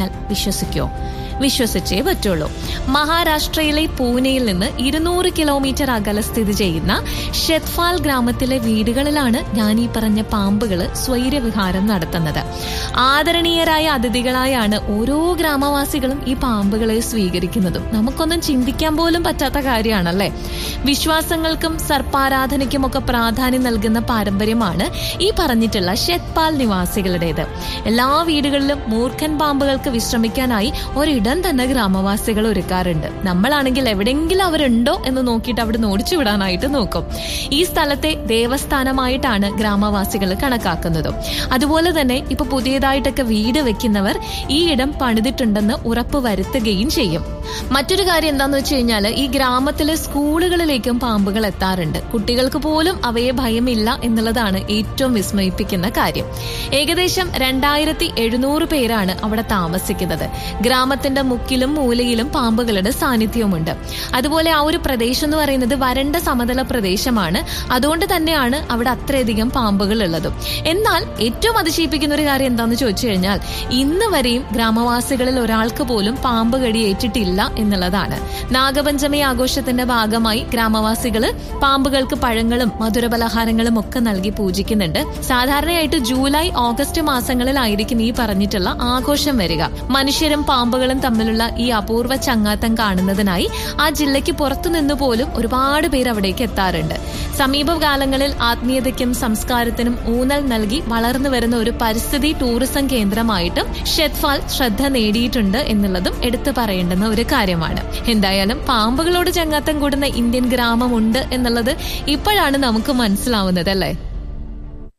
വിശ്വസിക്കോ വിശ്വസിച്ചേ പറ്റുള്ളൂ മഹാരാഷ്ട്രയിലെ പൂനെയിൽ നിന്ന് ഇരുന്നൂറ് കിലോമീറ്റർ അകലെ സ്ഥിതി ചെയ്യുന്ന ഷെത്ഫാൽ ഗ്രാമത്തിലെ വീടുകളിലാണ് ഞാൻ ഈ പറഞ്ഞ പാമ്പുകൾ സ്വൈരവിഹാരം നടത്തുന്നത് ആദരണീയരായ അതിഥികളായാണ് ഓരോ ഗ്രാമവാസികളും ഈ പാമ്പുകളെ സ്വീകരിക്കുന്നതും നമുക്കൊന്നും ചിന്തിക്കാൻ പോലും പറ്റാത്ത കാര്യമാണല്ലേ വിശ്വാസങ്ങൾക്കും സർപ്പാരാധനയ്ക്കും ഒക്കെ പ്രാധാന്യം നൽകുന്ന പാരമ്പര്യമാണ് ഈ പറഞ്ഞിട്ടുള്ള ഷെത്പാൽ നിവാസികളുടേത് എല്ലാ വീടുകളിലും മൂർഖൻ പാമ്പുകൾക്ക് വിശ്രമിക്കാനായി ഒരിടം തന്നെ ഗ്രാമവാസികൾ ഒരുക്കാറുണ്ട് നമ്മളാണെങ്കിൽ എവിടെയെങ്കിലും അവരുണ്ടോ എന്ന് നോക്കിയിട്ട് അവിടെ ഓടിച്ചു വിടാനായിട്ട് നോക്കും ഈ സ്ഥലത്തെ ദേവസ്ഥാനമായിട്ടാണ് ഗ്രാമവാസികൾ കണക്കാക്കുന്നതും അതുപോലെ തന്നെ ഇപ്പൊ പുതിയതായിട്ടൊക്കെ വീട് വെക്കുന്നവർ ഈ ഇടം പണിതിട്ടുണ്ടെന്ന് ഉറപ്പ് വരുത്തുകയും ചെയ്യും മറ്റൊരു കാര്യം എന്താന്ന് വെച്ച് കഴിഞ്ഞാൽ ഈ ഗ്രാമത്തിലെ സ്കൂളുകളിലേക്കും പാമ്പുകൾ എത്താറുണ്ട് കുട്ടികൾക്ക് പോലും അവയെ ഭയമില്ല എന്നുള്ളതാണ് ഏറ്റവും വിസ്മയിപ്പിക്കുന്ന കാര്യം ഏകദേശം രണ്ടായിരത്തി എഴുന്നൂറ് പേരാണ് അവിടെ താമസിക്കുന്നത് ഗ്രാമത്തിന്റെ മുക്കിലും മൂലയിലും പാമ്പുകളുടെ സാന്നിധ്യവുമുണ്ട് അതുപോലെ ആ ഒരു പ്രദേശം എന്ന് പറയുന്നത് വരണ്ട സമതല പ്രദേശമാണ് അതുകൊണ്ട് തന്നെയാണ് അവിടെ അത്രയധികം പാമ്പുകൾ ഉള്ളതും എന്നാൽ ഏറ്റവും അതിശയിപ്പിക്കുന്ന ഒരു കാര്യം എന്താണെന്ന് ചോദിച്ചു കഴിഞ്ഞാൽ ഇന്ന് വരെയും ഗ്രാമവാസികളിൽ ഒരാൾക്ക് പോലും പാമ്പ് കടി ഏറ്റിട്ടില്ല എന്നുള്ളതാണ് നാഗപഞ്ചമി ആഘോഷത്തിന്റെ ഭാഗമായി ഗ്രാമവാസികൾ പാമ്പുകൾക്ക് പഴങ്ങളും മധുരപലഹാരങ്ങളും ഒക്കെ നൽകി പൂജിക്കുന്നുണ്ട് സാധാരണയായിട്ട് ജൂലൈ ഓഗസ്റ്റ് മാസങ്ങളിലായിരിക്കും ഈ പറഞ്ഞിട്ടുള്ള ആഘോഷം വരിക മനുഷ്യരും പാമ്പുകളും തമ്മിലുള്ള ഈ അപൂർവ ചങ്ങാത്തം കാണുന്നതിനായി ആ ജില്ലയ്ക്ക് പുറത്തുനിന്ന് പോലും ഒരുപാട് പേര് അവിടേക്ക് എത്താറുണ്ട് സമീപകാലങ്ങളിൽ ആത്മീയതയ്ക്കും സംസ്കാരത്തിനും ഊന്നൽ നൽകി വളർന്നു വരുന്ന ഒരു പരിസ്ഥിതി ടൂറിസം കേന്ദ്രമായിട്ടും ഷെത്ഫാൽ ശ്രദ്ധ നേടിയിട്ടുണ്ട് എന്നുള്ളതും എടുത്തു പറയേണ്ടുന്ന ഒരു കാര്യമാണ് എന്തായാലും പാമ്പുകളോട് ചങ്ങാത്തം കൂടുന്ന ഇന്ത്യൻ ഗ്രാമമുണ്ട് എന്നുള്ളത് ഇപ്പോഴാണ് നമുക്ക് മനസ്സിലാവുന്നത് അല്ലേ